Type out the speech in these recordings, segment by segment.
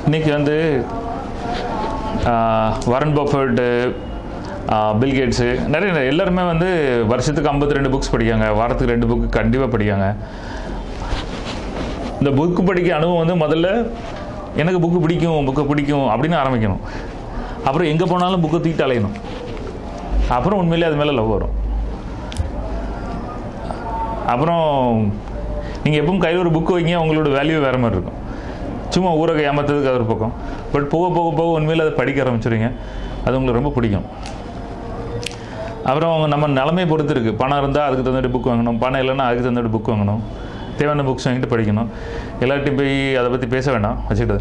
இன்னைக்கு வந்து ஆஹ், வாரன் பஃபர்டு பில் கேட்ஸு நிறைய நிறைய எல்லாருமே வந்து வருஷத்துக்கு 52 ரெண்டு புக்ஸ் படிக்காங்க வாரத்துக்கு ரெண்டு புக்கு கண்டிப்பாக படிக்காங்க இந்த புக்கு படிக்க அனுபவம் வந்து முதல்ல எனக்கு புக்கு பிடிக்கும் புக்கு பிடிக்கும் அப்படின்னு ஆரம்பிக்கணும் அப்புறம் எங்கே போனாலும் புக்கை தூக்கிட்டு அலையணும் அப்புறம் உண்மையிலே அது மேலே லவ் வரும் அப்புறம் நீங்கள் எப்பவும் கையில் ஒரு புக்கு வைங்க உங்களோட வேல்யூ வேறு மாதிரி இருக்கும் சும்மா ஊரக ஏமாத்துறதுக்கு அது ஒரு பக்கம் பட் போக போக போக உண்மையில் அதை படிக்க ஆரம்பிச்சிடுங்க அது உங்களுக்கு ரொம்ப பிடிக்கும் அப்புறம் அவங்க நம்ம நிலைமையை பொறுத்து இருக்குது பணம் இருந்தால் அதுக்கு தகுந்த புக் வாங்கணும் பணம் இல்லைன்னா அதுக்கு தகுந்த புக் வாங்கணும் தேவையான புக்ஸ் வாங்கிட்டு படிக்கணும் எல்லார்ட்டையும் போய் அதை பற்றி பேச வேண்டாம் வச்சுக்கிட்டது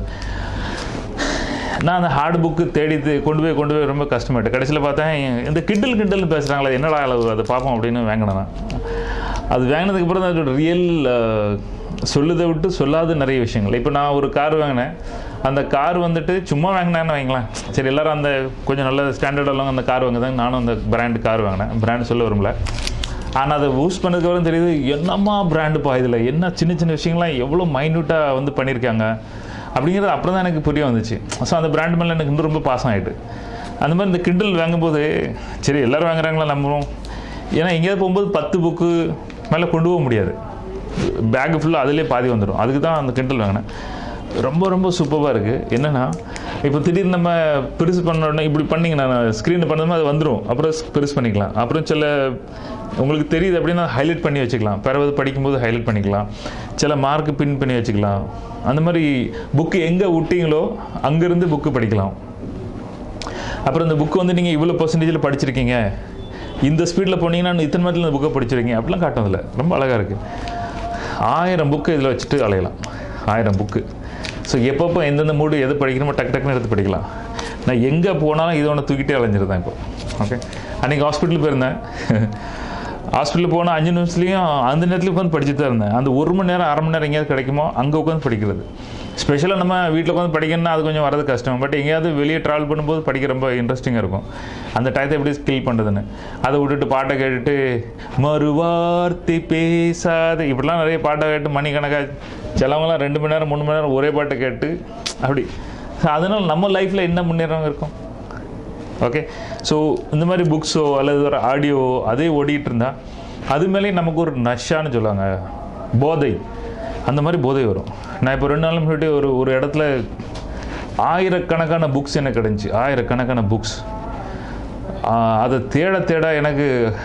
நான் அந்த ஹார்ட் புக்கு தேடி தே- கொண்டு போய் கொண்டு போய் ரொம்ப கஷ்டமாயிட்டு கடைசியில் பார்த்தேன் இந்த கிண்டல் கிண்டல்னு பேசுகிறாங்களே என்னடா அளவு அதை பார்ப்போம் அப்படின்னு வாங்கினேன் நான். அது வாங்கினதுக்கு அப்புறம் தான் அதோட ரியல் சொல்லுதை விட்டு சொல்லாத நிறைய விஷயங்கள் இப்போ நான் ஒரு கார் வாங்கினேன் அந்த கார் வந்துட்டு சும்மா வாங்கினேன்னு வைங்களேன் சரி எல்லாரும் அந்த கொஞ்சம் நல்ல ஸ்டாண்டர்ட் எல்லாம் அந்த கார் வாங்குதாங்க நானும் அந்த பிராண்ட் கார் வாங்கினேன் பிராண்ட் சொல்ல வரும்ல ஆனால் அதை யூஸ் பண்ணதுக்கு அப்புறம் தெரியுது என்னம்மா பிராண்டுப்பா இதில் என்ன சின்ன சின்ன விஷயங்கள்லாம் எவ்வளோ மைன்யூட்டாக வந்து பண்ணியிருக்காங்க அப்படிங்கிறது அப்புறம் தான் எனக்கு புரிய வந்துச்சு ஸோ அந்த பிராண்ட் மேலே எனக்கு இன்னும் ரொம்ப பாசம் ஆகிட்டு அந்த மாதிரி இந்த கிண்டல் வாங்கும்போது சரி எல்லாரும் வாங்குறாங்களா நம்புகிறோம் ஏன்னா எங்கேயாவது போகும்போது பத்து புக்கு மேலே கொண்டு போக முடியாது பேக் ஃபுல்லாக அதிலே பாதி வந்துடும் அதுக்கு தான் அந்த கிண்டல் வாங்கினேன் ரொம்ப ரொம்ப சூப்பராக இருக்குது என்னென்னா இப்போ திடீர்னு நம்ம பெருசு பண்ண உடனே இப்படி பண்ணிங்கன்னா ஸ்க்ரீனில் பண்ணதுமே அது வந்துடும் அப்புறம் பெருசு பண்ணிக்கலாம் அப்புறம் சில உங்களுக்கு தெரியுது அப்படின்னா ஹைலைட் பண்ணி வச்சுக்கலாம் பிறகு படிக்கும்போது ஹைலைட் பண்ணிக்கலாம் சில மார்க் பின் பண்ணி வச்சுக்கலாம் அந்த மாதிரி புக்கு எங்கே விட்டீங்களோ அங்கேருந்து புக்கு படிக்கலாம் அப்புறம் இந்த புக்கு வந்து நீங்கள் இவ்வளோ பர்சன்டேஜில் படிச்சிருக்கீங்க இந்த ஸ்பீடில் போனீங்கன்னா இத்தனை மணி இந்த புக்கை படிச்சிருக்கீங்க அப்படிலாம் காட்டும் அதில் ரொம்ப அழகாக இருக்குது ஆயிரம் புக்கு இதில் வச்சுட்டு அலையலாம் ஆயிரம் புக்கு ஸோ எப்பப்போ எந்தெந்த மூடு எது படிக்கணுமோ டக்கு டக்குன்னு எடுத்து படிக்கலாம் நான் எங்கே போனாலும் இதை ஒன்று தூக்கிட்டே அலைஞ்சிருந்தேன் இப்போ ஓகே அன்றைக்கி ஹாஸ்பிட்டல் போயிருந்தேன் ஹாஸ்பிட்டல் போனால் அஞ்சு நிமிஷத்துலையும் அந்த நேரத்துலையும் உட்காந்து படிச்சுட்டு தான் இருந்தேன் அந்த ஒரு மணி நேரம் அரை மணி நேரம் எங்கேயாவது கிடைக்குமோ அங்கே உட்காந்து படிக்கிறது ஸ்பெஷலாக நம்ம வீட்டில் உட்காந்து படிக்கணும்னா அது கொஞ்சம் வரது கஷ்டம் பட் எங்கேயாவது வெளியே ட்ராவல் பண்ணும்போது படிக்க ரொம்ப இன்ட்ரெஸ்டிங்காக இருக்கும் அந்த டயத்தை எப்படி ஸ்கில் பண்ணுறதுன்னு அதை விட்டுட்டு பாட்டை கேட்டுட்டு மறுவார்த்தை பேசாது இப்படிலாம் நிறைய பாட்டை கேட்டு மணிக்கணக்காக சிலவங்களாம் ரெண்டு மணி நேரம் மூணு மணி நேரம் ஒரே பாட்டை கேட்டு அப்படி அதனால் நம்ம லைஃப்பில் என்ன முன்னேறம் இருக்கும் ஓகே ஸோ இந்த மாதிரி புக்ஸோ அல்லது ஒரு ஆடியோ அதே ஓடிட்டு இருந்தா அது மேலேயும் நமக்கு ஒரு நஷான்னு சொல்லுவாங்க போதை அந்த மாதிரி போதை வரும் நான் இப்போ ரெண்டு நாள் முன்னாடி ஒரு ஒரு இடத்துல ஆயிரக்கணக்கான புக்ஸ் எனக்கு கிடைஞ்சி ஆயிரக்கணக்கான புக்ஸ் அதை தேட தேட எனக்கு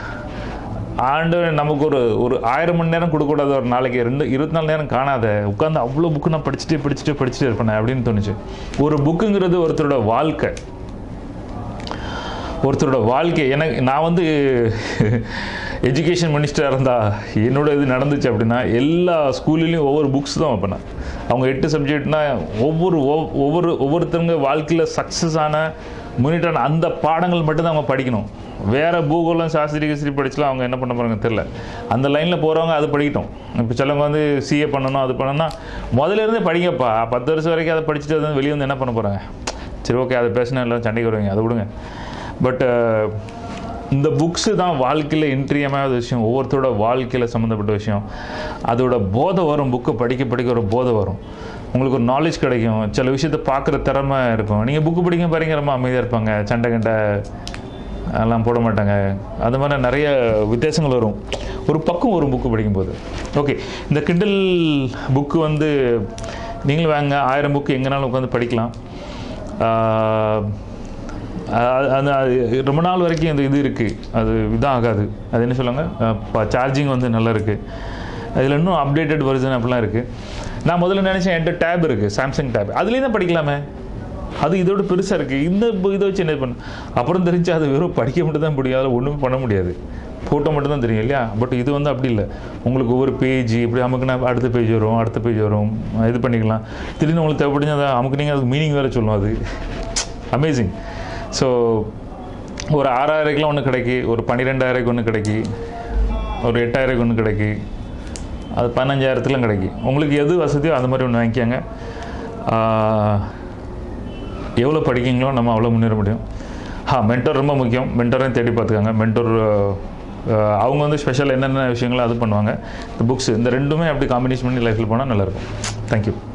ஆண்டு நமக்கு ஒரு ஒரு ஆயிரம் மணி நேரம் கொடுக்கக்கூடாது ஒரு நாளைக்கு ரெண்டு இருபத்தி நாலு நேரம் காணாத உட்காந்து அவ்வளோ புக்கு நான் படிச்சுட்டே படிச்சுட்டே படிச்சுட்டே இருப்பேன் அப்படின்னு தோணுச்சு ஒரு புக்குங்கிறது ஒருத்தரோட வாழ்க்கை ஒருத்தரோட வாழ்க்கை எனக்கு நான் வந்து எஜுகேஷன் மினிஸ்டராக இருந்தா என்னோட இது நடந்துச்சு அப்படின்னா எல்லா ஸ்கூல்லையும் ஒவ்வொரு புக்ஸ் தான் வைப்பேன் நான். அவங்க எட்டு சப்ஜெக்ட்னா ஒவ்வொரு ஒவ்- ஒவ்வொரு ஒவ்வொருத்தவங்க வாழ்க்கையில் சக்ஸஸ் ஆன முன்னிட்டான அந்த பாடங்கள் மட்டும்தான் அவங்க படிக்கணும் வேற பூகோளம் சாஸ்திரி கிஸ்திரி படிச்சுலாம் அவங்க என்ன பண்ண போகிறாங்க தெரில அந்த லைனில் போகிறவங்க அது படிக்கட்டும் இப்போ சிலவங்க வந்து சிஏ பண்ணணும் அது பண்ணணும்னா முதல்ல இருந்தே படிங்கப்பா பத்து வருஷம் வரைக்கும் அதை படிச்சுட்டு அது வந்து வெளியே வந்து என்ன பண்ண போகிறாங்க சரி ஓகே அதை பேசினா எல்லாம் சண்டைக்கு வருவீங்க அதை விடுங்க பட் இந்த புக்ஸு தான் வாழ்க்கையில் இன்றியமையாத விஷயம் ஒவ்வொருத்தரோட வாழ்க்கையில் சம்மந்தப்பட்ட விஷயம் அதோட போதை வரும் புக்கை படிக்க படிக்க ஒரு போதை வரும் உங்களுக்கு ஒரு நாலேஜ் கிடைக்கும் சில விஷயத்தை பார்க்குற திறமை இருக்கும் நீங்கள் புக்கு படிக்க பாருங்க ரொம்ப அமைதியாக இருப்பாங்க சண்டை கண்டை அதெல்லாம் போட மாட்டாங்க அது மாதிரி நிறைய வித்தியாசங்கள் வரும் ஒரு பக்கம் வரும் புக்கு படிக்கும்போது ஓகே இந்த கிண்டல் புக்கு வந்து நீங்களும் வாங்க ஆயிரம் புக்கு எங்கேனாலும் உட்காந்து படிக்கலாம் ஆஹ் அது அது அது ரொம்ப நாள் வரைக்கும் இந்த இது இருக்குது அது இதாக ஆகாது அது என்ன சொல்லுவாங்க சார்ஜிங் வந்து நல்லா இருக்குது அதில் இன்னும் அப்டேட்டட் வெர்ஷன் அப்படிலாம் இருக்குது நான் முதல்ல நினச்சேன் என்கிட்ட டேப் இருக்குது சாம்சங் டேப் அதுலேயே தான் படிக்கலாமே அது இதோட பெருசாக இருக்குது இந்த பு- இதை வச்சு என்ன பண்ண அப்புறம் தெரிஞ்சு அது வெறும் படிக்க மட்டும் தான் முடியும் அதில் ஒன்றும் பண்ண முடியாது ஃபோட்டோ மட்டும் தான் தெரியும் இல்லையா பட் இது வந்து அப்படி இல்லை உங்களுக்கு ஒவ்வொரு பேஜ் இப்படி அமுக்குனா அடுத்த பேஜ் வரும் அடுத்த பேஜ் வரும் இது பண்ணிக்கலாம் திடீர்னு உங்களுக்கு தேவைப்படுச்சு அதை அமுக்குனீங்க அதுக்கு மீனிங் வேறு சொல்லும் அது அமேசிங் ஸோ ஒரு ஆறாயிரக்குலாம் ஒன்று கிடைக்கி ஒரு பன்னிரெண்டாயிரக்கு ஒன்று கிடைக்கி ஒரு எட்டாயிரக்கு ஒன்று கிடைக்கி அது பதினஞ்சாயிரத்துலாம் கிடைக்கி உங்களுக்கு எது வசதியோ அந்த மாதிரி ஒன்று வாங்கிக்கோங்க ஆஹ், எவ்வளோ படிக்கீங்களோ நம்ம அவ்வளோ முன்னேற முடியும் ஆ மென்டர் ரொம்ப முக்கியம் மென்டரையும் தேடி பார்த்துக்கோங்க மென்டர் அவங்க வந்து ஸ்பெஷல் என்னென்ன விஷயங்களோ அது பண்ணுவாங்க இந்த புக்ஸ் இந்த ரெண்டுமே அப்படி காம்பினேஷன் பண்ணி லைஃப்பில் போனால் நல்லாயிருக்கும் தேங்க்யூ